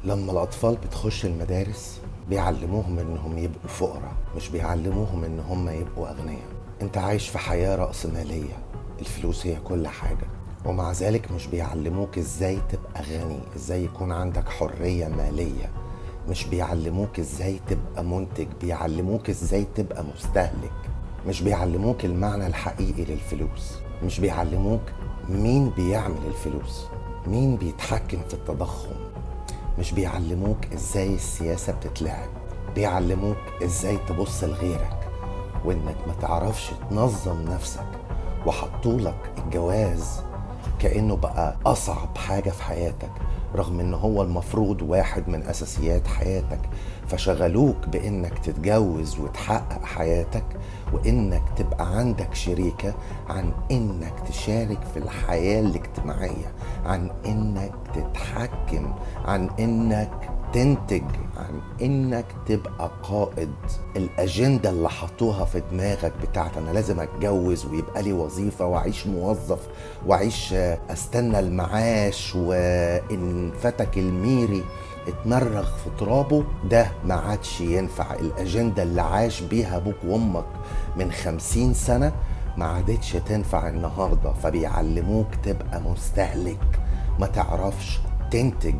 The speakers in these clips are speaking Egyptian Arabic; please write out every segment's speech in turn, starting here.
لما الأطفال بتخش المدارس بيعلموهم إنهم يبقوا فقراء مش بيعلموهم إن هم يبقوا أغنياء أنت عايش في حياة رأسمالية الفلوس هي كل حاجة ومع ذلك مش بيعلموك إزاي تبقى غني إزاي يكون عندك حرية مالية مش بيعلموك إزاي تبقى منتج بيعلموك إزاي تبقى مستهلك مش بيعلموك المعنى الحقيقي للفلوس مش بيعلموك مين بيعمل الفلوس مين بيتحكم في التضخم مش بيعلموك ازاي السياسة بتتلعب بيعلموك ازاي تبص لغيرك وانك ما تعرفش تنظم نفسك وحطولك الجواز كأنه بقى أصعب حاجة في حياتك رغم ان هو المفروض واحد من اساسيات حياتك فشغلوك بانك تتجوز وتحقق حياتك وانك تبقى عندك شريكه عن انك تشارك في الحياه الاجتماعيه عن انك تتحكم عن انك تنتج عن انك تبقى قائد الاجنده اللي حطوها في دماغك بتاعت انا لازم اتجوز ويبقى لي وظيفه واعيش موظف واعيش استنى المعاش وان فتك الميري اتمرغ في ترابه ده ما عادش ينفع الاجنده اللي عاش بيها ابوك وامك من خمسين سنه ما عادتش تنفع النهارده فبيعلموك تبقى مستهلك ما تعرفش تنتج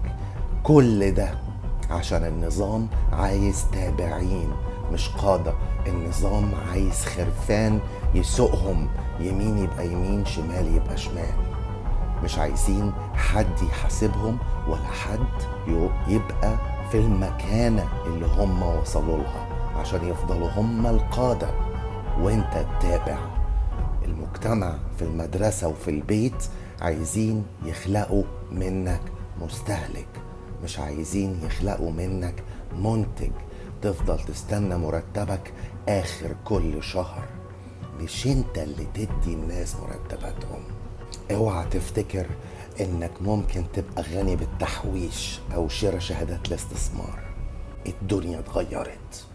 كل ده عشان النظام عايز تابعين مش قادة النظام عايز خرفان يسوقهم يمين يبقى يمين شمال يبقى شمال مش عايزين حد يحاسبهم ولا حد يبقى في المكانة اللي هم وصلوا لها عشان يفضلوا هم القادة وانت التابع المجتمع في المدرسة وفي البيت عايزين يخلقوا منك مستهلك مش عايزين يخلقوا منك منتج تفضل تستنى مرتبك اخر كل شهر مش انت اللي تدي الناس مرتباتهم اوعى تفتكر انك ممكن تبقى غني بالتحويش او شراء شهادات الاستثمار الدنيا اتغيرت